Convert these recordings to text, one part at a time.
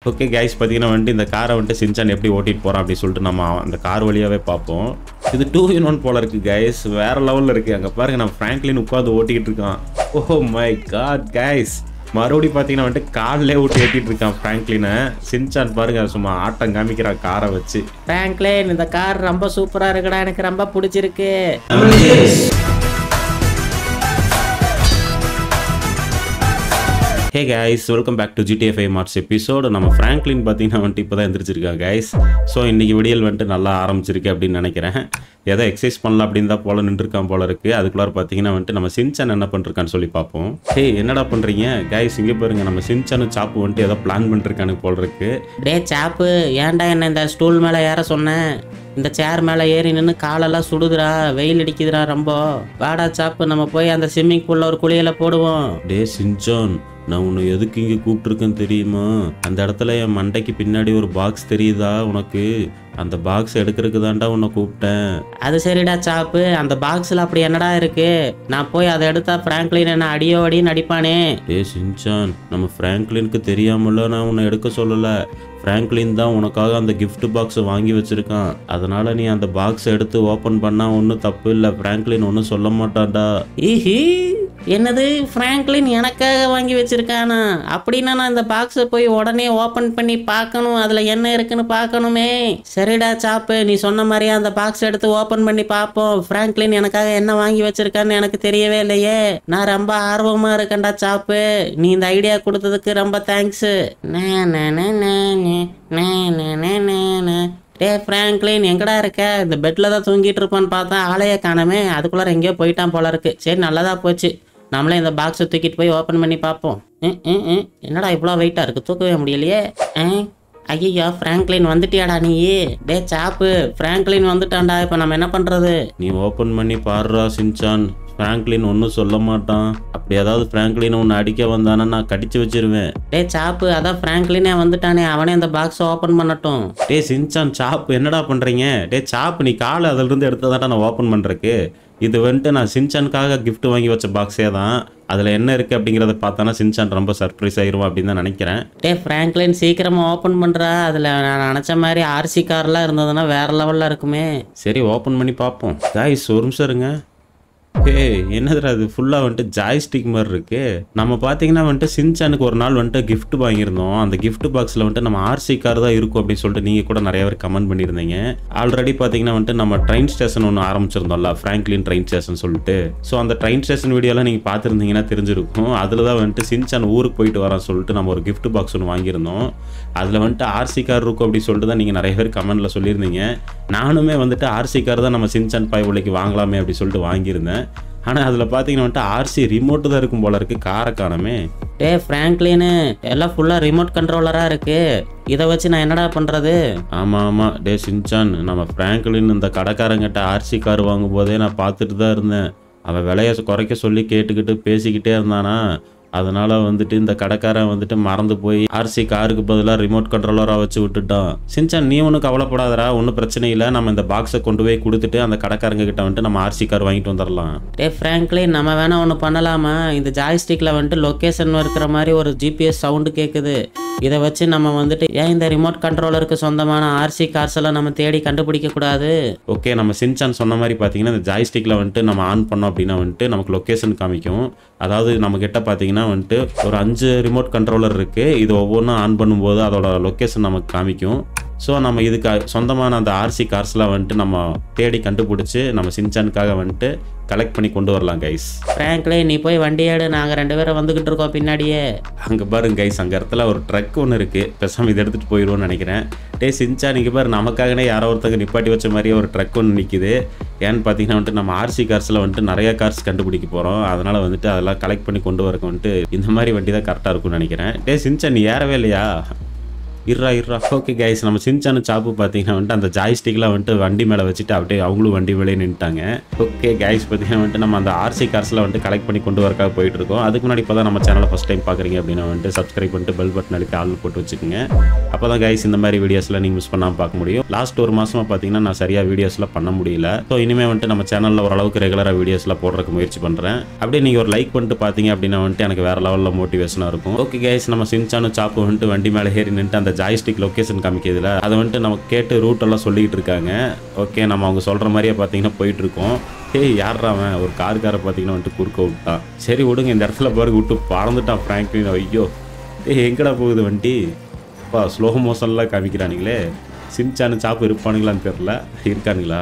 Okay guys பார்த்தீங்கன்னா வந்துட்டு இந்த காரை வந்துட்டு சின்சான் எப்படி ஓட்டிட்டு போகிறான் அப்படின்னு சொல்லிட்டு நம்ம அந்த கார் வழியாகவே பார்ப்போம் இது டூ இன் ஒன் போல இருக்கு கைஸ் வேற லெவலில் இருக்கு அங்கே பாருங்க நம்ம ஃப்ராங்க்லின் உட்காந்து ஓட்டிக்கிட்டு இருக்கான் ஓ மை காட் கைஸ் மறுபடியும் பார்த்தீங்கன்னா வந்துட்டு காலிலே விட்டு ஏற்றிட்டு இருக்கான் ஃப்ராங்க்லினை சின்சான் பாருங்க சும்மா ஆட்டம் காமிக்கிறான் காரை வச்சு பிராங்க்லின் இந்த கார் ரொம்ப சூப்பரா இருக்குடா எனக்கு ரொம்ப பிடிச்சிருக்கு hey guys welcome back to GTF five March episode நம்ம ஃப்ராங்க்லின் பார்த்தீங்கன்னா வந்துட்டு இப்போ தான் எந்திரிச்சிருக்காங்க கைஸ் ஸோ இன்றைக்கி விடியல் வந்துட்டு நல்லா ஆரம்பிச்சிருக்கு அப்படின்னு நினைக்கிறேன் ஏதோ எக்ஸசைஸ் பண்ணலாம் அப்படின்னு தான் போல நின்றுருக்கான் போல இருக்குது அதுக்குள்ளார பார்த்தீங்கன்னா வந்துட்டு நம்ம சின்சான் என்ன பண்ணிருக்கான்னு சொல்லி பார்ப்போம் ஹே என்னடா பண்ணுறீங்க கைஸ் இங்கே பாருங்க நம்ம சின்சானு சாப்பு வந்துட்டு ஏதோ பிளான் பண்ணிருக்கானு போல இருக்கு டே சாப்பு ஏன்டா என்ன இந்த ஸ்டூல் மேலே ஏற சொன்னேன் இந்த சேர் மேலே ஏறி நின்று காலெல்லாம் சுடுதுடா வெயில் அடிக்குதுடா ரொம்ப வாடா சாப்பு நம்ம போய் அந்த ஸ்விம்மிங் பூலில் ஒரு குளியல போடுவோம் டே சின்சான் நான் உன்னை எதுக்கு இங்கே கூப்பிட்டுருக்கேன்னு தெரியுமா அந்த இடத்துல என் மண்டைக்கு பின்னாடி ஒரு பாக்ஸ் தெரியுதா உனக்கு அந்த பாக்ஸ் எடுக்கிறதுக்கு தான்டா உன்னை கூப்பிட்டேன் அது சரிடா சாப்பு அந்த பாக்ஸில் அப்படி என்னடா இருக்கு நான் போய் அதை எடுத்தா பிராங்க்லின் என்ன அடியோ அடின்னு அடிப்பானே ஏ சின்சான் நம்ம ஃப்ராங்க்லினுக்கு தெரியாமல நான் உன்னை எடுக்க சொல்லலை ஃப்ராங்க்லின் தான் உனக்காக அந்த gift பாக்ஸை வாங்கி வச்சிருக்கான் அதனால நீ அந்த பாக்ஸை எடுத்து ஓப்பன் பண்ணா ஒன்றும் தப்பு இல்லை ஃப்ராங்க்லின் ஒன்றும் சொல்ல மாட்டான்டா ஈஹி என்னது ஃப்ராங்க்லின் எனக்காக வாங்கி வச்சிருக்கானா அப்படின்னா நான் இந்த பாக்ஸை போய் உடனே ஓப்பன் பண்ணி பார்க்கணும் அதில் என்ன இருக்குன்னு பார்க்கணுமே சரிடா சாப்பு நீ சொன்ன மாதிரியே அந்த பாக்ஸ் எடுத்து ஓப்பன் பண்ணி பார்ப்போம் ஃப்ராங்க்லின் எனக்காக என்ன வாங்கி வச்சிருக்கான்னு எனக்கு தெரியவே இல்லையே நான் ரொம்ப ஆர்வமா இருக்கேன்டா சாப்பு நீ இந்த ஐடியா கொடுத்ததுக்கு ரொம்ப தேங்க்ஸ் டே ஃப்ராங்க்லின் எங்கடா இருக்க இந்த பெட்டில் தான் தூங்கிட்டு இருப்பான்னு பார்த்தா ஆளையே காணாமே அதுக்குள்ளார எங்கேயோ போயிட்டான் போல இருக்கு சரி நல்லதா போச்சு நம்மளே இந்த பாக்ஸை தூக்கிட்டு போய் ஓப்பன் பண்ணி பார்ப்போம் ம், ம், ம். என்னடா இவ்வளோ வெயிட்டாக இருக்கு தூக்கவே முடியலையே ஐயோ ஃப்ராங்க்லின் வந்துட்டியாடா நீ டே சாப்பு ஃப்ராங்க்லின் வந்துட்டான்டா இப்போ நம்ம என்ன பண்ணுறது நீ ஓப்பன் பண்ணி பாருடா சின்சான் ஃப்ராங்க்லின் ஒன்றும் சொல்ல மாட்டான் அப்படி ஏதாவது ஃப்ராங்க்லின் உன்னை அடிக்க வந்தானா நான் கடிச்சு வச்சிருவேன் டே சாப்பு அதான் ஃப்ராங்க்லினே வந்துட்டானே அவனே இந்த பாக்ஸை ஓப்பன் பண்ணட்டும் டே சின்சான் சாப் என்னடா பண்ணுறீங்க டே சாப் நீ காலை அதிலிருந்து எடுத்ததாடா நான் ஓப்பன் பண்ணுறக்கு இது வந்துட்டு நான் சின்சானுக்காக gift வாங்கி வச்ச பாக்ஸே தான் அதில் என்ன இருக்குது அப்படிங்கிறத பார்த்தானா சின்சான் ரொம்ப சர்ப்ரைஸ் ஆயிரும் அப்படின்னு தான் நினைக்கிறேன் டே ஃப்ராங்க்லின் சீக்கிரமா ஓப்பன் பண்ணுறா அதில் நான் நினச்ச மாதிரி ஆர்சி கார்லாம் இருந்ததுன்னா வேற லெவலில் இருக்குமே சரி ஓப்பன் பண்ணி பார்ப்போம் காய்ஸ் ஒரு நிமிஷம் இருங்க ஹே என்னதுடா அது ஃபுல்லாக வந்துட்டு ஜாய்ஸ்டிக் மாதிரி இருக்கு நம்ம பார்த்தீங்கன்னா வந்துட்டு சின்சானுக்கு ஒரு நாள் வந்துட்டு gift வாங்கியிருந்தோம் அந்த gift பாக்ஸில் வந்துட்டு நம்ம ஆர்சி கார் தான் இருக்கும் அப்படின்னு சொல்லிட்டு நீங்கள் கூட நிறைய பேர் கமெண்ட் பண்ணியிருந்தீங்க ஆல்ரெடி பார்த்தீங்கன்னா வந்துட்டு நம்ம ட்ரெயின் ஸ்டேஷன் ஒன்று ஆரம்பிச்சிருந்தோம்ல ஃப்ராங்க்லின் ட்ரெயின் ஸ்டேஷன் சொல்லிட்டு ஸோ அந்த ட்ரெயின் ஸ்டேஷன் வீடியோலாம் நீங்கள் பார்த்துருந்தீங்கன்னா தெரிஞ்சிருக்கும் அதில் தான் வந்துட்டு சின்சான் ஊருக்கு போயிட்டு வரான் சொல்லிட்டு நம்ம ஒரு gift பாக்ஸ் ஒன்று வாங்கியிருந்தோம் அதில் வந்துட்டு ஆர்சி கார் இருக்கும் அப்படின்னு சொல்லிட்டு தான் நீங்கள் நிறைய பேர் கமெண்ட்டில் சொல்லியிருந்தீங்க நானுமே வந்துட்டு ஆர்சி கார் தான் நம்ம சின்சான் பாய் உலைக்கு வாங்கலாமே அப்படி சொல்லிட்டு வாங்கியிருந்தேன் ஆனால் அதில் பார்த்தீங்கன்னா வந்துட்டு ஆர்சி ரிமோட்டு தான் இருக்கும் போல இருக்கு காரை காணமே டே ஃப்ராங்க்லினு எல்லாம் ஃபுல்லாக ரிமோட் கண்ட்ரோலராக இருக்கு இதை வச்சு நான் என்னடா பண்ணுறது ஆமாம் ஆமாம் டே சின்சான் நம்ம ஃப்ராங்க்லின் இந்த கடைக்காரங்கிட்ட ஆர்சி கார் வாங்கும் போதே நான் பார்த்துட்டு தான் இருந்தேன் அவன் விலையை குறைக்க சொல்லி கேட்டுக்கிட்டு பேசிக்கிட்டே இருந்தானா அதனால வந்துட்டு இந்த கடைக்காரன் வந்துட்டு மறந்து போய் ஆர்சி காருக்கு பதிலாக ரிமோட் கண்ட்ரோலராக வச்சு விட்டுட்டான் சின்சான் நீ ஒன்றும் கவலைப்படாதடா ஒன்றும் பிரச்சனை இல்லை நம்ம இந்த பாக்ஸை கொண்டு போய் கொடுத்துட்டு அந்த கடைக்காரங்க கிட்ட வந்துட்டு நம்ம ஆர்சி கார் வாங்கிட்டு வந்துடலாம் டே ஃப்ராங்க்லின் நம்ம வேணா ஒன்று பண்ணலாமா இந்த ஜாய்ஸ்டிக்கில் வந்துட்டு லொக்கேஷன் இருக்கிற மாதிரி ஒரு ஜிபிஎஸ் சவுண்டு கேட்குது இதை வச்சு நம்ம வந்துட்டு ஏன் இந்த ரிமோட் கண்ட்ரோலருக்கு சொந்தமான ஆர்சி கார்ஸ் எல்லாம் நம்ம தேடி கண்டுபிடிக்க கூடாது ஓகே நம்ம சின்சான் சொன்ன மாதிரி பார்த்தீங்கன்னா இந்த ஜாய்ஸ்டிக்கில் வந்துட்டு நம்ம ஆன் பண்ணோம் அப்படின்னா வந்துட்டு நமக்கு லொக்கேஷன் காமிக்கும் அதாவது நம்ம கிட்ட பார்த்தீங்கன்னா வந்துட்டு ஒரு அஞ்சு ரிமோட் கண்ட்ரோலர் இருக்குது இது ஒவ்வொன்றும் ஆன் பண்ணும்போது அதோட லொக்கேஷன் நமக்கு காமிக்கும் ஸோ நம்ம இதுக்கு சொந்தமான அந்த ஆர்சி கார்ஸ்லாம் வந்துட்டு நம்ம தேடி கண்டுபிடிச்சி நம்ம சின்சானுக்காக வந்துட்டு கலெக்ட் பண்ணி கொண்டு வரலாம் கைஸ் ஃப்ராங்க்லின் நீ போய் வண்டி ஏடு நாங்கள் ரெண்டு பேரும் வந்துக்கிட்டு இருக்கோம் பின்னாடியே அங்கே பாருங்க கைஸ் அங்கே இடத்துல ஒரு ட்ரக் ஒன்று இருக்குது பேசாமல் இதை எடுத்துகிட்டு போயிடுவோம்னு நினைக்கிறேன் டே சின்சா நீங்கள் பாரு நமக்காகனே யாரோ ஒருத்தங்க நிப்பாட்டி வச்ச மாதிரியே ஒரு ட்ரக் ஒன்று நிற்கிது ஏன்னு பார்த்தீங்கன்னா வந்துட்டு நம்ம ஆர்சி கார்ஸில் வந்துட்டு நிறைய கார்ஸ் கண்டுபிடிக்க போகிறோம் அதனால் வந்துட்டு அதெல்லாம் கலெக்ட் பண்ணி கொண்டு வரக்கு வந்துட்டு இந்த மாதிரி வண்டி தான் கரெக்டாக இருக்கும்னு நினைக்கிறேன் டே சின்சா நீ ஏறவே இல்லையா இர்ரா இர்ரா ஓகே கைஸ் நம்ம சின்சான சாப்பு பார்த்தீங்கன்னா வந்துட்டு அந்த ஜாய்ஸ்டிக்லாம் வந்துட்டு வண்டி மேலே வச்சுட்டு அப்படியே அவங்களும் வண்டி மேலே நின்ட்டாங்க ஓகே கைஸ் பார்த்தீங்கன்னா வந்துட்டு நம்ம அந்த ஆர்சி கார்ஸில் வந்துட்டு கலெக்ட் பண்ணி கொண்டு வரக்காக போயிட்டு இருக்கோம் அதுக்கு முன்னாடி இப்போ தான் நம்ம சேனலை ஃபஸ்ட் டைம் பார்க்குறீங்க அப்படின்னா வந்துட்டு சப்ஸ்கிரைப் பண்ணிட்டு பெல் பட்டன் அழுத்தி ஆள் போட்டு வச்சுக்கோங்க அப்போ தான் கைஸ் இந்த மாதிரி வீடியோஸ்லாம் நீங்கள் மிஸ் பண்ணாமல் பார்க்க முடியும் லாஸ்ட் ஒரு மாசமா பார்த்தீங்கன்னா நான் சரியாக வீடியோஸ்லாம் பண்ண முடியல ஸோ இனிமேல் வந்துட்டு நம்ம சேனலில் ஓரளவுக்கு ரெகுலராக வீடியோஸ்லாம் போடுறதுக்கு முயற்சி பண்ணுறேன் அப்படியே நீங்கள் ஒரு லைக் பண்ணிட்டு பார்த்தீங்க அப்படின்னா வந்துட்டு எனக்கு வேறு லெவலில் மோட்டிவேஷனாக இருக்கும் ஓகே கைஸ் நம்ம சின்சானும் சாப்பு வந்துட்டு வண்டி மேலே ஏறி நின்று அந்த ஜாய்ஸ்டிக் லொக்கேஷன் காமிக்கிறதுல அதை வந்துட்டு நமக்கு கேட்டு ரூட் எல்லாம் சொல்லிக்கிட்டு இருக்காங்க ஓகே நம்ம அவங்க சொல்கிற மாதிரியே பார்த்தீங்கன்னா போயிட்டுருக்கோம் ஏய் யார்ரா அவன் ஒரு காருக்காரை பார்த்தீங்கன்னா வந்துட்டு குறுக்க விட்டான் சரி விடுங்க இந்த இடத்துல பாருங்க விட்டு பறந்துட்டான் ஃப்ராங்க்லின் ஐயோ ஏய் எங்கடா போகுது வண்டி அப்பா ஸ்லோ மோஷன்லாம் காமிக்கிறானுங்களே சின்சானு சாப்பு இருப்பானுங்களான்னு தெரில இருக்கானுங்களா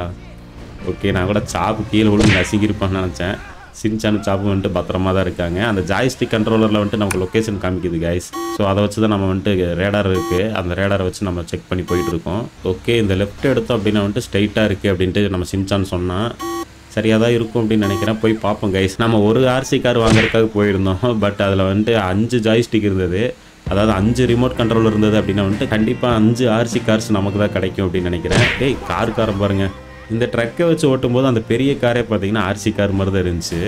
ஓகே நான் கூட சாப்பு கீழே விழுந்து நசுங்கியிருப்பான்னு நினச்சேன் சின்சானு சாப்பு வந்துட்டு பத்திரமா தான் இருக்காங்க அந்த ஜாய்ஸ்டிக் கண்ட்ரோலரில் வந்துட்டு நமக்கு லொக்கேஷன் காமிக்குது கைஸ் ஸோ அதை வச்சு தான் நம்ம வந்துட்டு ரேடார் இருக்குது அந்த ரேடாரை வச்சு நம்ம செக் பண்ணி போயிட்டு இருக்கோம் ஓகே இந்த லெஃப்ட் எடுத்தோம் அப்படின்னா வந்துட்டு ஸ்ட்ரைட்டாக இருக்குது அப்படின்ட்டு நம்ம சின்சான் சொன்னால் சரியாக தான் இருக்கும் அப்படின்னு நினைக்கிறேன் போய் பார்ப்போம் கைஸ் நம்ம ஒரு ஆர்சி கார் வாங்குறதுக்காக போயிருந்தோம் பட் அதில் வந்துட்டு அஞ்சு ஜாய்ஸ்டிக் இருந்தது அதாவது அஞ்சு ரிமோட் கண்ட்ரோல் இருந்தது அப்படின்னா வந்துட்டு கண்டிப்பாக அஞ்சு ஆர்சி கார்ஸ் நமக்கு தான் கிடைக்கும் அப்படின்னு நினைக்கிறேன் டேய் கார் காரம் பாருங்க இந்த ட்ரக்கை வச்சு ஓட்டும் போது அந்த பெரிய காரே பார்த்தீங்கன்னா ஆர்சி கார் மாதிரி தான் இருந்துச்சு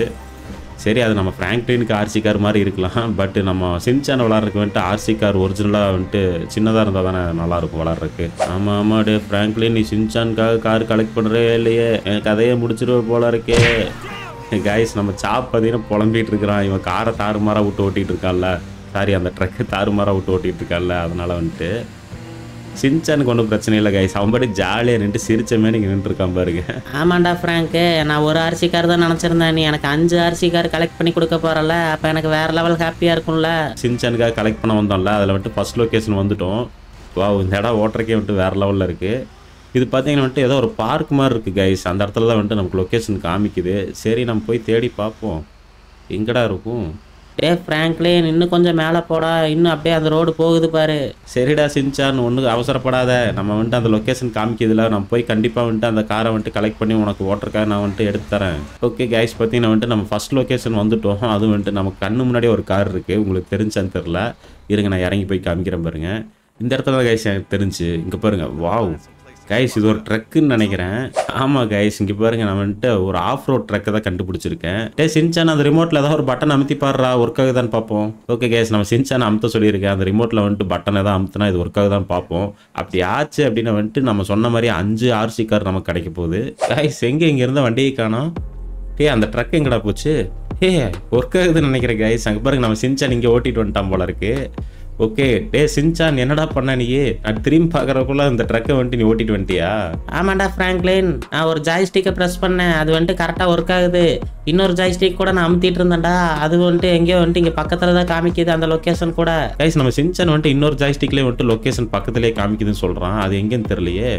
சரி அது நம்ம ஃப்ராங்க்லினுக்கு ஆர்சி கார் மாதிரி இருக்கலாம் பட் நம்ம சின்சான் விளாட்றதுக்கு வந்துட்டு ஆர்சி கார் ஒரிஜினலாக வந்துட்டு சின்னதாக இருந்தால் தானே நல்லாயிருக்கும் விளாட்றதுக்கு ஆமாம் ஆமாம் டே ஃப்ராங்க்லின் நீ சின்சானுக்காக கார் கலெக்ட் பண்ணுறே இல்லையே என் கதையை முடிச்சிருவ போல இருக்கே காய்ஸ் நம்ம சாப் பார்த்தீங்கன்னா புலம்பிட்டு இருக்கிறான் இவன் காரை தாறுமாறாக விட்டு ஓட்டிகிட்டு இருக்கான்ல சாரி அந்த ட்ரக்கு தாறுமாறாக விட்டு ஓட்டிகிட்டு இருக்கான்ல அதனால வந்துட்டு சின்சானுக்கு ஒன்றும் பிரச்சனை இல்லை கைஸ் அவன் பாட்டு ஜாலியாக நின்று சிரிச்ச மாதிரி இங்கே நின்றுருக்கான் பாருங்க ஆமாண்டா ஃப்ராங்க்கு நான் ஒரு ஆர்சி கார் தான் நினச்சிருந்தேன் நீ எனக்கு அஞ்சு ஆர்சி கார் கலெக்ட் பண்ணி கொடுக்க போகிறல அப்போ எனக்கு வேறு லெவல் ஹாப்பியாக இருக்கும்ல சின்சானுக்காக கலெக்ட் பண்ண வந்தோம்ல அதில் வந்துட்டு ஃபர்ஸ்ட் லொக்கேஷன் வந்துட்டோம் வா இந்த இடம் ஓட்டுறக்கே வந்துட்டு வேறு லெவலில் இருக்குது இது பார்த்தீங்கன்னா வந்துட்டு ஏதோ ஒரு பார்க் மாதிரி இருக்குது கைஸ் அந்த இடத்துல தான் வந்துட்டு நமக்கு லொக்கேஷன் காமிக்குது சரி நம்ம போய் தேடி பார்ப்போம் எங்கடா இருக்கும் டே ஃப்ராங்க்லின் இன்னும் கொஞ்சம் மேலே போடா இன்னும் அப்படியே அந்த ரோடு போகுது பாரு சரிடா சின்சான் ஒன்றும் அவசரப்படாத நம்ம வந்துட்டு அந்த லொக்கேஷன் காமிக்கிறதுல நம்ம போய் கண்டிப்பாக வந்துட்டு அந்த காரை வந்துட்டு கலெக்ட் பண்ணி உனக்கு ஓட்டுறக்காக நான் வந்துட்டு எடுத்து தரேன் ஓகே கைஸ் பார்த்தீங்கன்னா வந்துட்டு நம்ம ஃபர்ஸ்ட் லொக்கேஷன் வந்துட்டோம் அது வந்துட்டு நமக்கு கண்ணு முன்னாடியே ஒரு கார் இருக்குது உங்களுக்கு தெரிஞ்சான்னு தெரில இருங்க நான் இறங்கி போய் காமிக்கிறேன் பாருங்க இந்த இடத்துல கைஸ் எனக்கு தெரிஞ்சு இங்கே பாருங்க வாவ் கைஸ் இது ஒரு ட்ரக்குன்னு நினைக்கிறேன் ஆமாம் கைஸ் இங்கே பாருங்க நான் வந்துட்டு ஒரு ஆஃப் ரோட் ட்ரக்கை தான் கண்டுபிடிச்சிருக்கேன் டே சின்சான் அந்த ரிமோட்டில் ஏதாவது ஒரு பட்டன் அமுத்தி பாடுறா ஒர்க் ஆகுதான்னு பார்ப்போம் ஓகே கைஸ் நம்ம சின்சான் அமுத்த சொல்லியிருக்கேன் அந்த ரிமோட்டில் வந்துட்டு பட்டன் ஏதாவது அமுத்தினா இது ஒர்க் ஆகுதான்னு பார்ப்போம் அப்படி ஆச்சு அப்படின்னு வந்துட்டு நம்ம சொன்ன மாதிரி அஞ்சு ஆர்சி கார் நமக்கு கிடைக்க போகுது கைஸ் எங்கே இங்கே இருந்த வண்டியை காணோம் ஏய் அந்த ட்ரக் எங்கடா போச்சு ஏ ஒர்க் ஆகுதுன்னு நினைக்கிறேன் கைஸ் அங்கே பாருங்க நம்ம சின்சான் இங்கே ஓட்டிட்டு வந்துட்டான் போல இருக்கு ஓகே டே சின்சான் என்னடா பண்ண நீ நான் திரும்பி பார்க்குறக்குள்ள இந்த ட்ரக்கை வந்துட்டு நீ ஓட்டிட்டு வந்துட்டியா ஆமாண்டா ஃப்ராங்க்லின் நான் ஒரு ஜாய்ஸ்டிக்கை ப்ரெஸ் பண்ணேன் அது வந்துட்டு கரெக்டாக ஒர்க் ஆகுது இன்னொரு ஜாய்ஸ்டிக் கூட நான் அமுத்திட்டு இருந்தேன்டா அது வந்துட்டு எங்கேயோ வந்துட்டு இங்கே பக்கத்தில் தான் காமிக்குது அந்த லொக்கேஷன் கூட கைஸ் நம்ம சின்சான் வந்துட்டு இன்னொரு ஜாய்ஸ்டிக்லேயே வந்துட்டு லொக்கேஷன் பக்கத்துலேயே காமிக்குதுன்னு சொல்கிறான் அது எங்கேன்னு தெரியலையே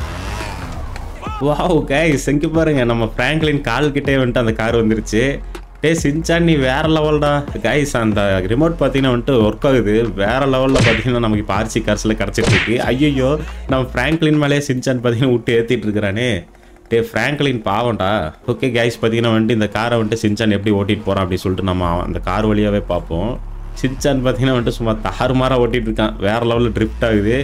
வாவ் கைஸ் எங்கே பாருங்க நம்ம ஃப்ராங்க்லின் கால் கிட்டே வந்துட்டு அந்த கார் வந்துருச்சு டே சின்சான் நீ வேற லெவல்டா கைஸ் அந்த ரிமோட் பார்த்தீங்கன்னா வந்துட்டு ஒர்க் ஆகுது வேற லெவலில் பார்த்தீங்கன்னா நமக்கு இப்போ ஆர்சி கார்ஸில் கிடச்சிட்டு இருக்கு ஐயோ நம்ம ஃப்ராங்க்லின் மேலே சின்சான் பார்த்தீங்கன்னா விட்டு ஏற்றிட்டு இருக்கிறானே டே ஃப்ராங்க்லின் பாவம்டா ஓகே கைஸ் பார்த்தீங்கன்னா வந்துட்டு இந்த காரை வந்துட்டு சின்சான் எப்படி ஓட்டிட்டு போகிறான் அப்படின்னு சொல்லிட்டு நம்ம அந்த கார் வழியாகவே பார்ப்போம் சின்சான் பார்த்தீங்கன்னா வந்துட்டு சும்மா தாறுமாறாக ஓட்டிட்டு இருக்கான் வேற லெவலில் ட்ரிஃப்ட் ஆகுது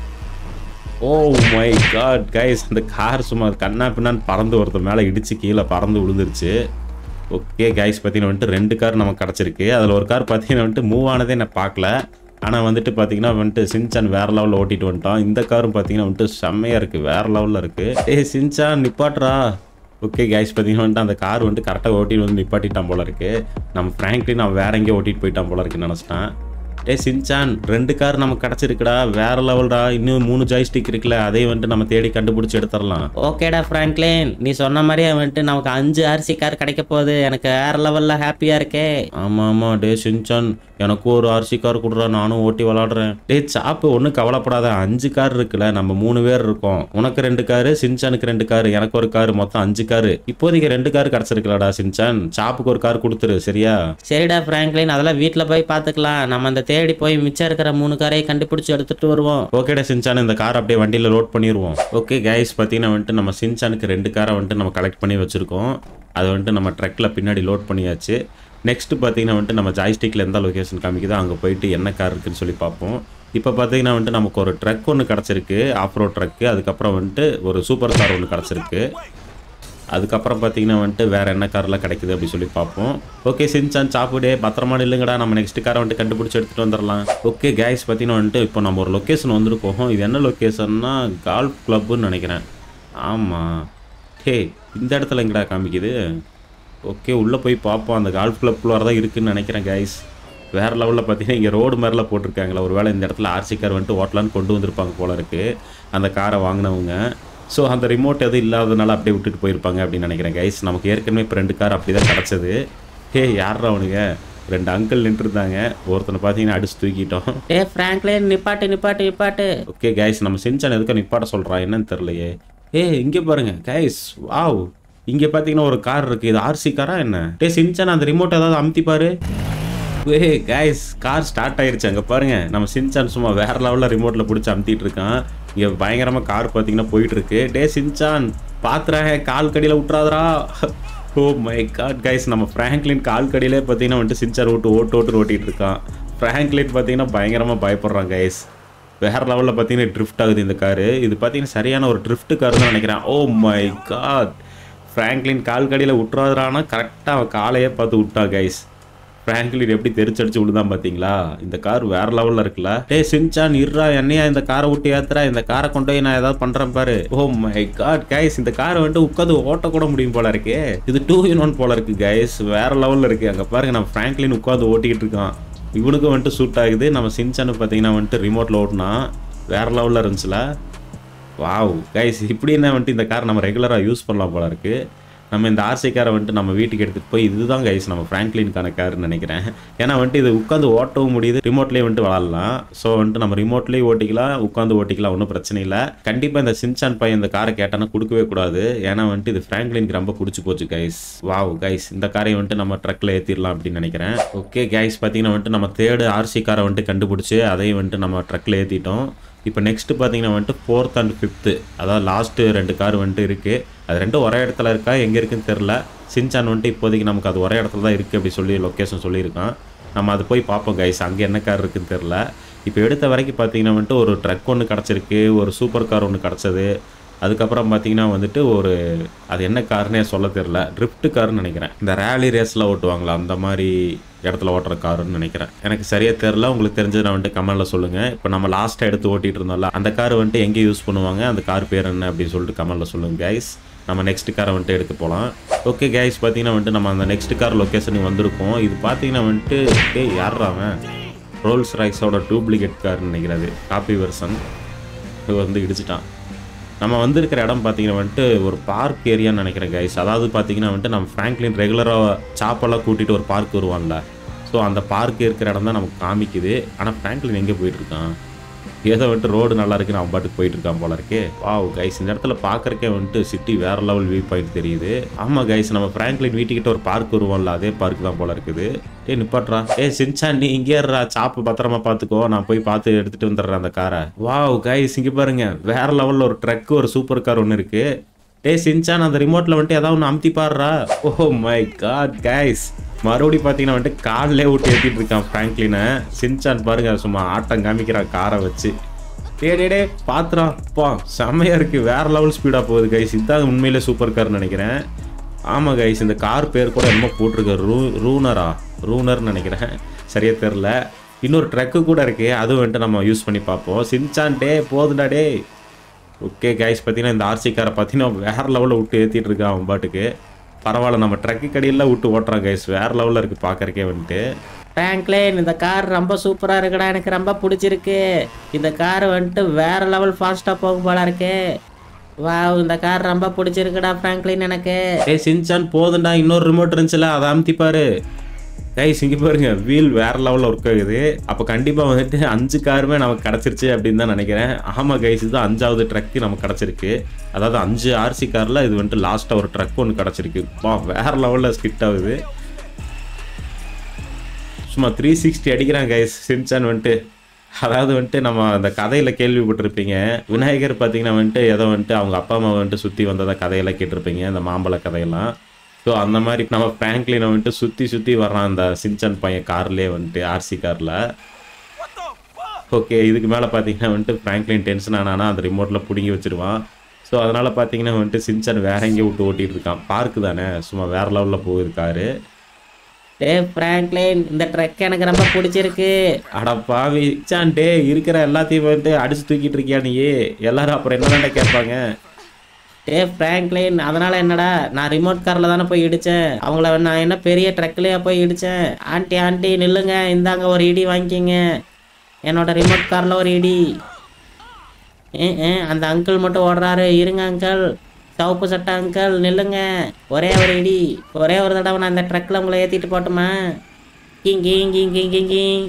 ஓ மை காட் கைஸ் அந்த கார் சும்மா கண்ணா பின்னான்னு பறந்து ஒருத்தர் மேலே இடிச்சு கீழே பறந்து விழுந்துருச்சு ஓகே கைஸ் பார்த்தீங்கன்னா வந்துட்டு ரெண்டு கார் நமக்கு கிடச்சிருக்கு அதில் ஒரு கார் பார்த்தீங்கன்னா வந்துட்டு மூவ் ஆனதே நான் பார்க்கல ஆனால் வந்துட்டு பார்த்தீங்கன்னா வந்துட்டு சின்சான் வேற லெவலில் ஓட்டிட்டு வந்துட்டோம் இந்த காரும் பார்த்தீங்கன்னா வந்துட்டு செம்மையாக இருக்குது வேற லெவலில் இருக்குது ஏய் சின்சான் நிப்பாட்றா ஓகே கைஸ் பார்த்தீங்கன்னா வந்துட்டு அந்த கார் வந்துட்டு கரெக்டாக ஓட்டிட்டு வந்து நிப்பாட்டிட்டான் போல இருக்கு நம்ம ஃப்ராங்க்லின் அவன் வேற எங்கேயோ ஓட்டிட்டு போயிட்டான் போல இருக்குன்னு நினச்சிட்டான் டே சின்சான் ரெண்டு கார் நமக்கு கிடச்சிருக்குடா வேற லெவல்டா இன்னும் மூணு ஜாய்ஸ்டிக் இருக்குல்ல அதையும் வந்துட்டு நம்ம தேடி கண்டுபிடிச்சி எடுத்துடலாம் ஓகேடா ஃப்ராங்க்லின் நீ சொன்ன மாதிரியே வந்துட்டு நமக்கு அஞ்சு ஆர்சி கார் கிடைக்க போகுது எனக்கு வேற லெவலில் ஹாப்பியாக இருக்கே ஆமாம் ஆமாம் டே சின்சான் எனக்கும் ஒரு ஆர்சி கார் கொடுறா நானும் ஓட்டி விளாடுறேன் டே சாப்பு ஒன்றும் கவலைப்படாத அஞ்சு கார் இருக்குல்ல நம்ம மூணு பேர் இருக்கோம் உனக்கு ரெண்டு காரு சின்சானுக்கு ரெண்டு காரு எனக்கு ஒரு காரு மொத்தம் அஞ்சு காரு இப்போதைக்கு ரெண்டு கார் கிடச்சிருக்கலடா சின்சான் சாப்புக்கு ஒரு கார் கொடுத்துரு சரியா சரிடா ஃப்ராங்க்லின் அதெல்லாம் வீட்டில் போய் பார்த்துக்கலாம் நம்ம அந்த தேடி போய் மிச்சம் இருக்கிற மூணு காரையும் கண்டுபிடிச்சி எடுத்துட்டு வருவோம் ஓகேடா சின்சான் இந்த கார் அப்படியே வண்டியில் லோட் பண்ணிடுவோம் ஓகே கைஸ் பார்த்தீங்கன்னா வந்துட்டு நம்ம சின்சானுக்கு ரெண்டு காரை வந்துட்டு நம்ம கலெக்ட் பண்ணி வச்சுருக்கோம் அதை வந்துட்டு நம்ம ட்ரக்கில் பின்னாடி லோட் பண்ணியாச்சு நெக்ஸ்ட் பார்த்தீங்கன்னா வந்துட்டு நம்ம ஜாய்ஸ்டிக்கில் எந்த லொக்கேஷன் காமிக்குதோ அங்கே போயிட்டு என்ன கார் இருக்குன்னு சொல்லி பார்ப்போம் இப்போ பார்த்தீங்கன்னா வந்துட்டு நமக்கு ஒரு ட்ரக் ஒன்று கிடச்சிருக்கு ஆஃப் ரோட் ட்ரக்கு அதுக்கப்புறம் வந்துட்டு ஒரு சூப்பர் கார் ஒன்று கிடச்சிருக்கு அதுக்கப்புறம் பார்த்தீங்கன்னா வந்துட்டு வேற என்ன கார்லாம் கிடைக்குது அப்படி சொல்லி பார்ப்போம் ஓகே சின்சான் சாப்பிடே பத்திரமா இல்லைங்கடா நம்ம நெக்ஸ்ட் காரை வந்துட்டு கண்டுபிடிச்சி எடுத்துகிட்டு வந்துடலாம் ஓகே கேஸ் பார்த்தீங்கன்னா வந்துட்டு இப்போ நம்ம ஒரு லொக்கேஷன் வந்திருக்கோம் இது என்ன லொக்கேஷன்னா கால்ஃப் கிளப்புன்னு நினைக்கிறேன் ஆமாம் ஹே இந்த இடத்துல எங்கடா காமிக்குது ஓகே உள்ளே போய் பார்ப்போம் அந்த கால்ஃப் கிளப்புக்குள்ளார தான் இருக்குன்னு நினைக்கிறேன் கைஸ் வேறு லெவலில் பார்த்தீங்கன்னா இங்கே ரோடு மாதிரிலாம் போட்டிருக்காங்களா ஒரு வேளை இந்த இடத்துல ஆர்சி கார் வந்துட்டு ஓட்டலான்னு கொண்டு வந்திருப்பாங்க போல இருக்கு அந்த காரை வாங்கினவங்க ஸோ அந்த ரிமோட் எதுவும் இல்லாததுனால அப்படியே விட்டுட்டு போயிருப்பாங்க அப்படின்னு நினைக்கிறேன் கைஸ் நமக்கு ஏற்கனவே இப்போ ரெண்டு கார் அப்படி தான் கிடச்சது ஹே யாரா அவனுங்க ரெண்டு அங்கிள் நின்றுருந்தாங்க ஒருத்தனை பார்த்தீங்கன்னா அடிச்சு தூக்கிட்டோம் டே ஃப்ராங்க்லின் நிப்பாட்டு நிப்பாட்டு நிப்பாட்டு ஓகே கைஸ் நம்ம செஞ்சான் எதுக்கு நிப்பாட்ட சொல்கிறான் என்னன்னு தெரிலையே ஏ இங்கே பாருங்க கைஸ் வாவ் இங்கே பார்த்தீங்கன்னா ஒரு கார் இருக்குது இது ஆர்சி காரா என்ன டே சின்சான் அந்த ரிமோட் ஏதாவது அமுத்தி பாரு ஏ கைஸ் கார் ஸ்டார்ட் ஆயிருச்சு அங்கே பாருங்க நம்ம சின்சான் சும்மா வேற லெவலில் ரிமோட்டில் பிடிச்சி அமுத்திட்டு இருக்கான் இங்கே பயங்கரமாக கார் பார்த்தீங்கன்னா போயிட்டு இருக்கு டே சின்சான் பாத்துறா கால் கடியில் விட்றாதரா ஓ மை காட் கைஸ் நம்ம ஃப்ராங்க்லின் கால் கடியிலே பார்த்தீங்கன்னா வந்துட்டு சின்சான் விட்டு ஓட்டு ஓட்டு ஓட்டிட்டு இருக்கான் ஃப்ராங்க்லின் பார்த்தீங்கன்னா பயங்கரமாக பயப்படுறான் கைஸ் வேற லெவலில் பார்த்தீங்கன்னா ட்ரிஃப்ட் ஆகுது இந்த காரு இது பார்த்தீங்கன்னா சரியான ஒரு ட்ரிஃப்ட் கார் தான் நினைக்கிறேன் ஓ மை காட் ஃப்ராங்க்லின் கால் கடியில் விட்டுறாதுறானா கரெக்டாக அவன் காலையே பார்த்து விட்டா கைஸ் ஃப்ராங்க்லின் எப்படி தெரிச்சடிச்சு விழுதான் பார்த்தீங்களா இந்த கார் வேற லெவலில் இருக்குல்ல டேய் சின்சான் இருறா என்னையா இந்த காரை விட்டு ஏத்துறா இந்த காரை கொண்டு போய் நான் ஏதாவது பண்ணுறேன் பாரு ஓ மை காட் கைஸ் இந்த காரை வந்துட்டு உட்காந்து ஓட்ட கூட முடியும் போல இருக்கே இது டூ இன் ஒன் போல இருக்கு கைஸ் வேற லெவலில் இருக்கு அங்கே பாருங்க நம்ம ஃப்ராங்க்லின் உட்காந்து ஓட்டிக்கிட்டு இருக்கான் இவனுக்கும் வந்துட்டு சூட் ஆகுது நம்ம சின்சானு பார்த்தீங்கன்னா வந்துட்டு ரிமோட்டில் ஓட்டினா வேற லெவலில் இருந்துச்சுல வாவ் கைஸ் இப்படி என்ன வந்துட்டு இந்த கார் நம்ம ரெகுலராக யூஸ் பண்ணலாம் போல இருக்கு நம்ம இந்த ஆர்சி காரை வந்துட்டு நம்ம வீட்டுக்கு எடுத்துகிட்டு போய் இதுதான் கைஸ் நம்ம ஃப்ராங்க்லினுக்கான கார்னு நினைக்கிறேன் ஏன்னா வந்துட்டு இது உட்காந்து ஓட்டவும் முடியுது ரிமோட்லேயே வந்துட்டு விளாட்லாம் ஸோ வந்துட்டு நம்ம ரிமோட்லேயே ஓட்டிக்கலாம் உட்காந்து ஓட்டிக்கலாம் ஒன்றும் பிரச்சனை இல்லை கண்டிப்பாக இந்த சின்சான் பையன் இந்த காரை கேட்டானா கொடுக்கவே கூடாது ஏன்னா வந்துட்டு இது ஃப்ராங்க்லினுக்கு ரொம்ப பிடிச்சி போச்சு கைஸ் வாவ் கைஸ் இந்த காரை வந்துட்டு நம்ம ட்ரக்கில் ஏற்றிடலாம் அப்படின்னு நினைக்கிறேன் ஓகே கைஸ் பார்த்தீங்கன்னா வந்துட்டு நம்ம தேர்டு ஆர்சி காரை வந்துட்டு கண்டுபிடிச்சி அதையும் வந்துட்டு நம்ம ட்ரக்கில் ஏற்றிட்டோம் இப்போ நெக்ஸ்ட்டு பார்த்தீங்கன்னா வந்துட்டு ஃபோர்த் அண்ட் ஃபிஃப்த்து அதாவது லாஸ்ட்டு ரெண்டு கார் வந்துட்டு இருக்குது அது ரெண்டும் ஒரே இடத்துல இருக்கா எங்கே இருக்குன்னு தெரில சின்சான் வந்துட்டு இப்போதைக்கு நமக்கு அது ஒரே இடத்துல தான் இருக்குது அப்படி சொல்லி லொக்கேஷன் சொல்லியிருக்கான் நம்ம அது போய் பார்ப்போம் கைஸ் அங்கே என்ன கார் இருக்குன்னு தெரில இப்போ எடுத்த வரைக்கும் பார்த்தீங்கன்னா வந்துட்டு ஒரு ட்ரக் ஒன்று கிடச்சிருக்கு ஒரு சூப்பர் கார் ஒன்று கிடச்சது அதுக்கப்புறம் பார்த்தீங்கன்னா வந்துட்டு ஒரு அது என்ன காருன்னே சொல்ல தெரில ட்ரிஃப்ட் கார்னு நினைக்கிறேன் இந்த ரேலி ரேஸில் ஓட்டுவாங்களா அந்த மாதிரி இடத்துல ஓட்டுற காருன்னு நினைக்கிறேன் எனக்கு சரியாக தெரில உங்களுக்கு தெரிஞ்சது நான் வந்துட்டு கமெண்ட்டில் சொல்லுங்கள் இப்போ நம்ம லாஸ்ட்டாக எடுத்து ஓட்டிகிட்டு இருந்தோம்ல அந்த கார் வந்துட்டு எங்கே யூஸ் பண்ணுவாங்க அந்த கார் பேர் என்ன அப்படின்னு சொல்லிட்டு கமெண்ட்டில் சொல்லுங்கள் கைஸ் நம்ம நெக்ஸ்ட் காரை வந்துட்டு எடுக்க போகலாம் ஓகே கைஸ் பார்த்தீங்கன்னா வந்துட்டு நம்ம அந்த நெக்ஸ்ட் கார் லொக்கேஷனுக்கு வந்திருக்கோம் இது பார்த்தீங்கன்னா வந்துட்டு ஏய் யாரா அவன் ரோல்ஸ் ராய்ஸோட டூப்ளிகேட் கார்னு நினைக்கிறது காப்பி வெர்சன் இது வந்து இடிச்சிட்டான் நம்ம வந்திருக்கிற இடம் பார்த்தீங்கன்னா வந்துட்டு ஒரு பார்க் ஏரியான்னு நினைக்கிறேன் கைஸ் அதாவது பார்த்தீங்கன்னா வந்துட்டு நம்ம ஃப்ராங்க்லின் ரெகுலராக சாப்பெல்லாம் கூட்டிகிட்டு ஒரு பார்க் வருவான்ல ஸோ அந்த பார்க் இருக்கிற இடம் தான் நமக்கு காமிக்குது ஆனால் ஃப்ராங்க்லின் எங்கே போயிட்டுருக்கான் ஏதோ வந்துட்டு ரோடு நல்லா இருக்குன்னு அவன் பாட்டுக்கு போயிட்டு இருக்கான் போல இருக்கே வாவ் கைஸ் இந்த இடத்துல பார்க்கறக்கே வந்துட்டு சிட்டி வேற லெவல் வியூ பாயிண்ட் தெரியுது ஆமாம் கைஸ் நம்ம ஃப்ராங்க்லின் வீட்டுக்கிட்ட ஒரு பார்க் வருவோம்ல அதே பார்க் தான் போல இருக்குது ஏய் நிப்பாட்றா ஏ சின்சான் நீ இங்கே இருறா சாப்பு பத்திரமா பார்த்துக்கோ நான் போய் பார்த்து எடுத்துட்டு வந்துடுறேன் அந்த காரை வாவ் கைஸ் இங்கே பாருங்க வேற லெவலில் ஒரு ட்ரக் ஒரு சூப்பர் கார் ஒன்று இருக்கு டேய் சின்சான் அந்த ரிமோட்டில் வந்துட்டு ஏதாவது ஒன்று அமுத்தி பாடுறா ஓ மை காட் கைஸ் மறுபடியும் பார்த்தீங்கன்னா வந்துட்டு காலிலே விட்டு ஏற்றிட்டு இருக்கான் ஃப்ராங்க்லினை சின்சான் பாருங்க சும்மா ஆட்டம் காமிக்கிறான் காரை வச்சு டே டே டே பாத்துறா பா செம்மையா இருக்கு வேற லெவல் ஸ்பீடாக போகுது கைஸ் இதுதான் உண்மையிலே சூப்பர் கார்னு நினைக்கிறேன் ஆமாம் கைஸ் இந்த கார் பேர் கூட என்னமோ போட்டிருக்கு ரூ ரூனரா ரூனர்னு நினைக்கிறேன் சரியா தெரில இன்னொரு ட்ரக்கு கூட இருக்கு அதுவும் வந்துட்டு நம்ம யூஸ் பண்ணி பார்ப்போம் சின்சான் டே போதுடா டே ஓகே கைஸ் பார்த்தீங்கன்னா இந்த ஆர்சி காரை பார்த்தீங்கன்னா வேற லெவலில் விட்டு ஏற்றிட்டு இருக்கான் அவன் பாட்டுக்கு பரவாயில்ல நம்ம ட்ரக்கு கடையில் விட்டு ஓட்டுறான் கைஸ் வேற லெவலில் இருக்குது பார்க்கறக்கே வந்துட்டு ஃப்ராங்க்லின் இந்த கார் ரொம்ப சூப்பராக இருக்குடா எனக்கு ரொம்ப பிடிச்சிருக்கு இந்த கார் வந்துட்டு வேற லெவல் ஃபாஸ்ட்டாக போகும் போல இருக்கு வாவ் இந்த கார் ரொம்ப பிடிச்சிருக்குடா ஃப்ராங்க்லின் எனக்கு ஏய் சின்சான் போதுண்டா இன்னொரு ரிமோட் இருந்துச்சுல அதை அமுத்தி பாரு கைஸ் இங்கே பாருங்க வீல் வேற லெவலில் ஒர்க் ஆகுது அப்போ கண்டிப்பாக வந்துட்டு அஞ்சு காருமே நமக்கு கிடச்சிருச்சு அப்படின்னு தான் நினைக்கிறேன் ஆமாம் கைஸ் இது அஞ்சாவது ட்ரக்கு நமக்கு கிடச்சிருக்கு அதாவது அஞ்சு ஆர்சி காரில் இது வந்துட்டு லாஸ்ட்டாக ஒரு ட்ரக் ஒன்று கிடச்சிருக்கு வா வேற லெவலில் ஸ்கிட் ஆகுது சும்மா த்ரீ சிக்ஸ்டி அடிக்கிறான் கைஸ் சின்சான் வந்துட்டு அதாவது வந்துட்டு நம்ம அந்த கதையில் கேள்விப்பட்டிருப்பீங்க விநாயகர் பார்த்தீங்கன்னா வந்துட்டு ஏதோ வந்துட்டு அவங்க அப்பா அம்மா வந்துட்டு சுற்றி வந்ததா கதையெல்லாம் கேட்டிருப்பீங்க இந்த மாம்பழ கதையெல்லாம் ஸோ அந்த மாதிரி நம்ம ஃப்ராங்க்லினை வந்துட்டு சுற்றி சுற்றி வர்றான் அந்த சின்சான் பையன் கார்லேயே வந்துட்டு ஆர்சி காரில் ஓகே இதுக்கு மேலே பார்த்தீங்கன்னா வந்துட்டு ஃப்ராங்க்லின் டென்ஷன் ஆனானா அந்த ரிமோட்டில் பிடுங்கி வச்சிருவான் ஸோ அதனால் பார்த்தீங்கன்னா வந்துட்டு சின்சான் வேற எங்கேயும் விட்டு ஓட்டிகிட்டு இருக்கான் பார்க்கு தானே சும்மா வேற லெவலில் போயிருக்காரு டே ஃப்ராங்க்லின் இந்த ட்ரக் எனக்கு ரொம்ப பிடிச்சிருக்கு அட பாவி சான் டே இருக்கிற எல்லாத்தையும் வந்துட்டு அடிச்சு தூக்கிட்டு இருக்கியா நீ எல்லாரும் அப்புறம் என்னதான்டா கேட்பாங்க டே ஃப்ராங்க்லின் அதனால என்னடா நான் ரிமோட் காரில் தானே போய் இடித்தேன் அவங்கள நான் என்ன பெரிய ட்ரக்லேயே போய் இடித்தேன் ஆண்டி ஆண்டி நில்லுங்க இந்தாங்க ஒரு இடி வாங்கிக்கிங்க என்னோட ரிமோட் காரில் ஒரு இடி ஏ ஏ அந்த அங்கிள் மட்டும் ஓடுறாரு இருங்க அங்கிள் சவுப்பு சட்டை அங்கிள் நில்லுங்க ஒரே ஒரு இடி ஒரே ஒரு தடவை நான் அந்த ட்ரக்கில் உங்களை ஏற்றிட்டு போட்டுமா king king king king king king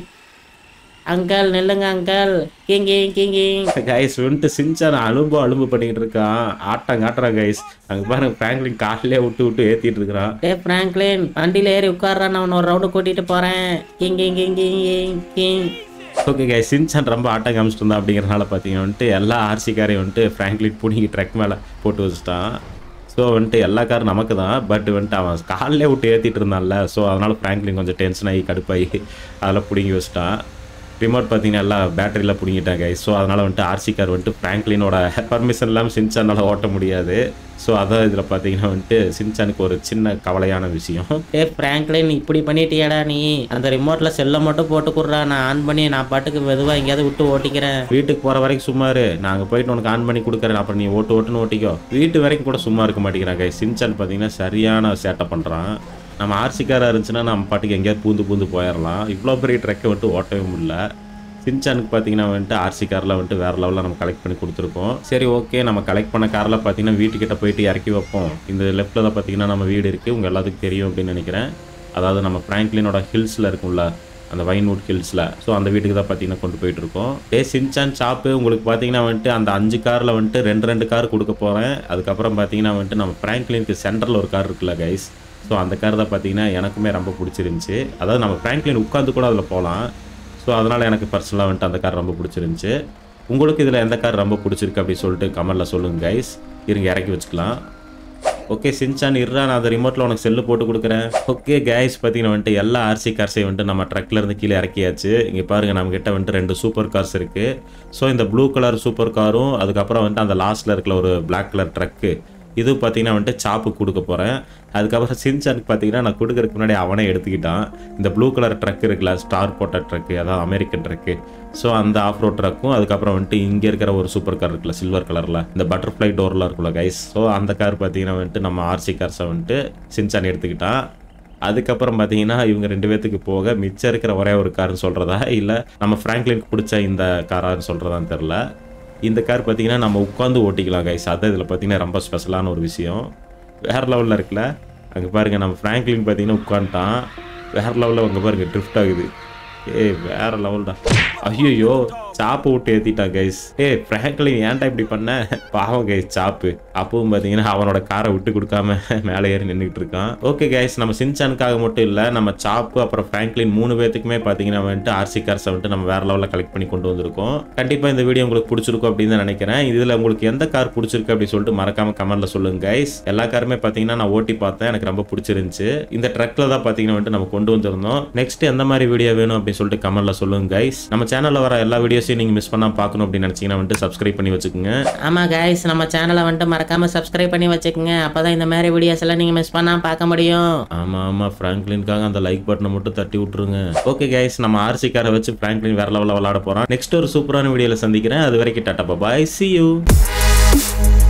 uncle நில்லுங்க uncle king king king king guys வந்துட்டு சின்சான் அலும்பு அலும்பு பண்ணிக்கிட்டு இருக்கான் ஆட்டம் காட்டுறான் கைஸ் அங்கே பாருங்க ஃப்ராங்க்லின் கார்லேயே விட்டு விட்டு ஏற்றிட்டு இருக்கிறான் டே ஃப்ராங்க்லின் வண்டியில் ஏறி உட்கார்றா நான் உன்னை ஒரு ரவுண்டு கூட்டிகிட்டு போகிறேன் king king king king king king okay guys Shinchan ரொம்ப ஆட்டம் காமிச்சிட்டு இருந்தா அப்படிங்கிறனால பார்த்தீங்கன்னா வந்துட்டு எல்லா ஆர்சி காரையும் வந்துட்டு ஃப்ராங்க்லின் புனிங்கி ட்ரக் மேலே போட்டு வச்சுட்டான் ஸோ வந்துட்டு எல்லா காரும் நமக்கு தான் பட் வந்துட்டு அவன் காலிலே விட்டு ஏற்றிட்டு இருந்தான்ல ஸோ அதனால் ஃப்ராங்க்லின் கொஞ்சம் டென்ஷன் ஆகி கடுப்பாகி அதெல்லாம் பிடுங்கி வச்சுட்டான் ரிமோட் பார்த்தீங்கன்னா எல்லாம் பேட்டரியில் பிடிங்கிட்டாங்க கைஸ் ஸோ அதனால் வந்துட்டு ஆர்சி கார் வந்துட்டு ஃப்ராங்க்லினோட பர்மிஷன் இல்லாமல் சின்சானால் ஓட்ட முடியாது ஸோ அதான் இதில் பார்த்தீங்கன்னா வந்துட்டு சின்சானுக்கு ஒரு சின்ன கவலையான விஷயம் டே ஃப்ராங்க்லின் இப்படி பண்ணிட்டியாடா நீ அந்த ரிமோட்டில் செல்லை மட்டும் போட்டு கொடுறா நான் ஆன் பண்ணி நான் பாட்டுக்கு மெதுவாக எங்கேயாவது விட்டு ஓட்டிக்கிறேன் வீட்டுக்கு போகிற வரைக்கும் சும்மா இரு நாங்கள் போயிட்டு உனக்கு ஆன் பண்ணி கொடுக்குறேன் அப்புறம் நீ ஓட்டு ஓட்டுன்னு ஓட்டிக்கோ வீட்டு வரைக்கும் கூட சும்மா இருக்க மாட்டேங்கிறாங்க சின்சான் பார்த்தீங்கன்னா சரியான சேட்டை பண்ணுறான் நம்ம ஆர்சிக்காராக இருந்துச்சுன்னா நம்ம பாட்டுக்கு எங்கேயாவது பூந்து பூந்து போயிடலாம் இவ்வளோ பெரிய ட்ரெக்கை வந்துட்டு ஓட்டவே முடியல சின்சானுக்கு பார்த்தீங்கன்னா வந்துட்டு ஆர்சி காரில் வந்துட்டு வேறு லெவலில் நம்ம கலெக்ட் பண்ணி கொடுத்துருக்கோம் சரி ஓகே நம்ம கலெக்ட் பண்ண காரில் பார்த்தீங்கன்னா வீட்டுக்கிட்ட போயிட்டு இறக்கி வைப்போம் இந்த லெஃப்ட்டில் தான் பார்த்தீங்கன்னா நம்ம வீடு இருக்குது உங்கள் எல்லாத்துக்கும் தெரியும் அப்படின்னு நினைக்கிறேன் அதாவது நம்ம ஃப்ராங்க்லினோட ஹில்ஸில் இருக்கும்ல அந்த வைன்வுட் ஹில்ஸில் ஸோ அந்த வீட்டுக்கு தான் பார்த்தீங்கன்னா கொண்டு போயிட்டு இருக்கோம் டே சின்சான் ஷாப்பு உங்களுக்கு பார்த்தீங்கன்னா வந்துட்டு அந்த அஞ்சு காரில் வந்துட்டு ரெண்டு ரெண்டு கார் கொடுக்க போகிறேன் அதுக்கப்புறம் பார்த்தீங்கன்னா வந்துட்டு நம்ம ஃப்ராங்க்லினுக்கு சென்டரில் ஒரு கார் இருக்குல்ல கைஸ் ஸோ அந்த கார் தான் பார்த்தீங்கன்னா எனக்குமே ரொம்ப பிடிச்சிருந்துச்சி அதாவது நம்ம ஃப்ராங்க்லின் உட்காந்து கூட அதில் போகலாம் ஸோ அதனால் எனக்கு பர்சனலாக வந்துட்டு அந்த கார் ரொம்ப பிடிச்சிருந்துச்சி உங்களுக்கு இதில் எந்த கார் ரொம்ப பிடிச்சிருக்கு அப்படின்னு சொல்லிட்டு கமெண்டில் சொல்லுங்கள் கைஸ் இருங்க இறக்கி வச்சுக்கலாம் ஓகே சின்சான் இருறா நான் அந்த ரிமோட்டில் உனக்கு செல்லு போட்டு கொடுக்குறேன் ஓகே கேஸ் பார்த்தீங்கன்னா வந்துட்டு எல்லா ஆர்சி கார்ஸையும் வந்துட்டு நம்ம ட்ரக்ல இருந்து கீழே இறக்கியாச்சு இங்கே பாருங்கள் நம்ம கிட்ட வந்துட்டு ரெண்டு சூப்பர் கார்ஸ் இருக்குது ஸோ இந்த ப்ளூ கலர் சூப்பர் காரும் அதுக்கப்புறம் வந்துட்டு அந்த லாஸ்ட்டில் இருக்கிற ஒரு Black கலர் ட்ரக்கு இது பார்த்தீங்கன்னா வந்துட்டு சாப்பு கொடுக்க போகிறேன் அதுக்கப்புறம் சின்சானுக்கு பார்த்தீங்கன்னா நான் கொடுக்கறதுக்கு முன்னாடி அவனே எடுத்துக்கிட்டான் இந்த ப்ளூ கலர் ட்ரக் இருக்குல்ல ஸ்டார் போட்ட ட்ரக்கு அதாவது அமெரிக்கன் ட்ரக்கு ஸோ அந்த ஆஃப் ரோட் ட்ரக்கும் அதுக்கப்புறம் வந்துட்டு இங்கே இருக்கிற ஒரு சூப்பர் கார் இருக்குல்ல சில்வர் கலரில் இந்த பட்டர்ஃப்ளை டோரில் இருக்குல்ல கைஸ் ஸோ அந்த கார் பார்த்தீங்கன்னா வந்துட்டு நம்ம ஆர்சி கார்ஸை வந்துட்டு சின்சான் எடுத்துக்கிட்டான் அதுக்கப்புறம் பார்த்தீங்கன்னா இவங்க ரெண்டு பேர்த்துக்கு போக மிச்சம் இருக்கிற ஒரே ஒரு கார்னு சொல்கிறதா இல்லை நம்ம ஃப்ராங்க்லினுக்கு பிடிச்ச இந்த காரான்னு சொல்கிறதான்னு தெரில இந்த கார் பார்த்தீங்கன்னா நம்ம உட்காந்து ஓட்டிக்கலாம் கைஸ் அதான் இதில் பார்த்தீங்கன்னா ரொம்ப ஸ்பெஷலான ஒரு விஷயம் வேறு லெவலில் இருக்குல்ல அங்கே பாருங்கள் நம்ம ஃப்ராங்க்லின் பார்த்தீங்கன்னா உட்காந்துட்டான் வேறு லெவலில் அங்கே பாருங்கள் ட்ரிஃப்ட் ஆகுது ஏய் வேற லெவல்டா ஐயோ சாப்பு விட்டு ஏற்றிட்டான் கைஸ் ஏய் ஃப்ராங்க்லின் ஏன்டா இப்படி பண்ண பாவம் கைஸ் சாப்பு அப்பவும் பார்த்தீங்கன்னா அவனோட காரை விட்டு கொடுக்காம மேலே ஏறி நின்றுட்டு இருக்கான் ஓகே கைஸ் நம்ம சின்சானுக்காக மட்டும் இல்லை நம்ம சாப்பு அப்புறம் ஃப்ராங்க்லின் மூணு பேத்துக்குமே பார்த்தீங்கன்னா வந்துட்டு ஆர்சி கார்ஸை வந்துட்டு நம்ம வேற லெவலில் கலெக்ட் பண்ணி கொண்டு வந்திருக்கோம் கண்டிப்பாக இந்த வீடியோ உங்களுக்கு பிடிச்சிருக்கும் அப்படின்னு தான் நினைக்கிறேன் இதில் உங்களுக்கு எந்த கார் பிடிச்சிருக்கு அப்படின்னு சொல்லிட்டு மறக்காம கமெண்ட்ல சொல்லுங்க கைஸ் எல்லா காருமே பார்த்தீங்கன்னா நான் ஓட்டி பார்த்தேன் எனக்கு ரொம்ப பிடிச்சிருந்துச்சு இந்த ட்ரக்ல தான் பார்த்தீங்கன்னா வந்துட்டு நம்ம கொண்டு வந்திருந்தோம் நெக்ஸ்ட் எந்த மாதிரி வீடியோ வேணும் அப்படின்னு சொல்லிட்டு கமெண்ட்ல சொல்லுங்க கைஸ் நம்ம சேனல்ல வர எல்லா வீடியோஸையும் நீங்க மிஸ் பண்ணாம பார்க்கணும் அப்படின்னு நினைச்சீங்கன்னா வந்துட்டு சப்ஸ்கிரைப் பண்ணி வச்சுக்கோங்க ஆமாம் கைஸ் நம்ம சேனலை வந்துட்டு மறக்காமல் சப்ஸ்கிரைப் பண்ணி வச்சுக்கோங்க அப்போ தான் இந்த மாதிரி வீடியோஸ் எல்லாம் நீங்கள் மிஸ் பண்ணாமல் பார்க்க முடியும் ஆமா ஆமா ஃப்ராங்க்லின்காக அந்த லைக் பட்டனை மட்டும் தட்டி விட்டுருங்க ஓகே கைஸ் நம்ம ஆர்சி காரை வச்சு ஃப்ராங்க்லின் வேற லெவலில் விளையாட போறோம் நெக்ஸ்ட் ஒரு சூப்பரான வீடியோல சந்திக்கிறேன் அது வரைக்கும் டாட்டா பாய் see you